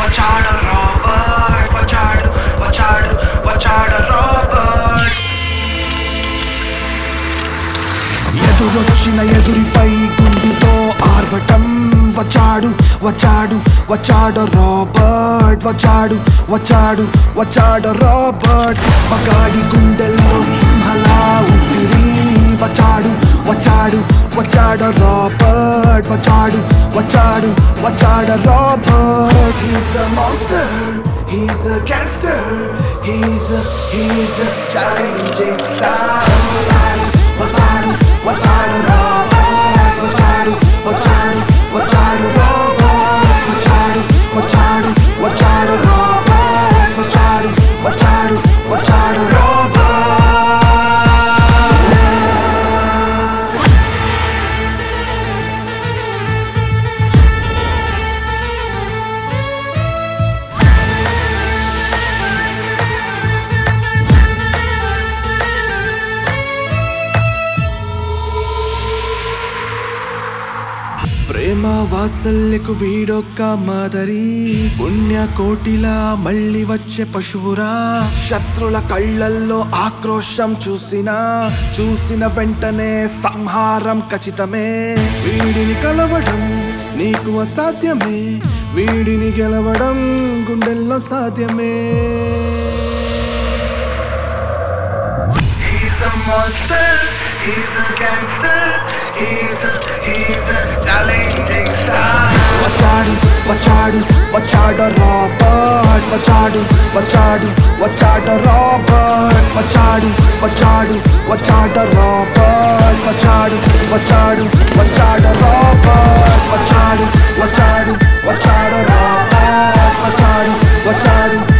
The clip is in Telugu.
వచ్చాడు రాబర్ట్ వచ్చాడు వచ్చాడు వచ్చాడు రాబర్ట్ ఎదురొచ్చిన ఎదురిపై గుండుతో ఆర్భటం వచ్చాడు వచ్చాడు వచ్చాడు రాబర్ట్ వచ్చాడు వచ్చాడు వచ్చాడు రాబర్ట్ మగాడి గుండెల్లో సింహలా ఊపిరి వచ్చాడు వచ్చాడు వచ్చాడు రాబర్ట్ వచ్చాడు వచ్చాడు వచ్చాడు Robert he's a monster he's a gangster he's he's challenging star వచ్చాడు వచ్చాడు రాబర్ట్ వచ్చాడు వచ్చాడు వచ్చాడు రాబర్ట్ వచ్చాడు వచ్చాడు వచ్చాడు రాబర్ట్ వచ్చాడు వచ్చాడు వచ్చాడు రాబర్ట్ ప్రేమ వాత్సల్యకు వీడొక్క మాదరి పుణ్య కోటిలా మళ్ళీ వచ్చే పశువురా శత్రుల కళ్ళల్లో ఆక్రోశం చూసినా చూసిన వెంటనే సంహారం ఖచ్చితమే వీడిని కలవడం నీకు అసాధ్యమే వీడిని గెలవడం గుండెల్లో సాధ్యమే He's a monster, he's a gangster, he's a, he's a challenging star. వచ్చాడు వచ్చాడు వచ్చాడు రాబర్ట్ వచ్చాడు వచ్చాడు వచ్చాడు రాబర్ట్ వచ్చాడు వచ్చాడు వచ్చాడు రాబర్ట్ వచ్చాడు వచ్చాడు వచ్చాడు రాబర్ట్ వచ్చాడు వచ్చాడు వచ్చాడు రాబర్ట్ వచ్చాడు వచ్చాడు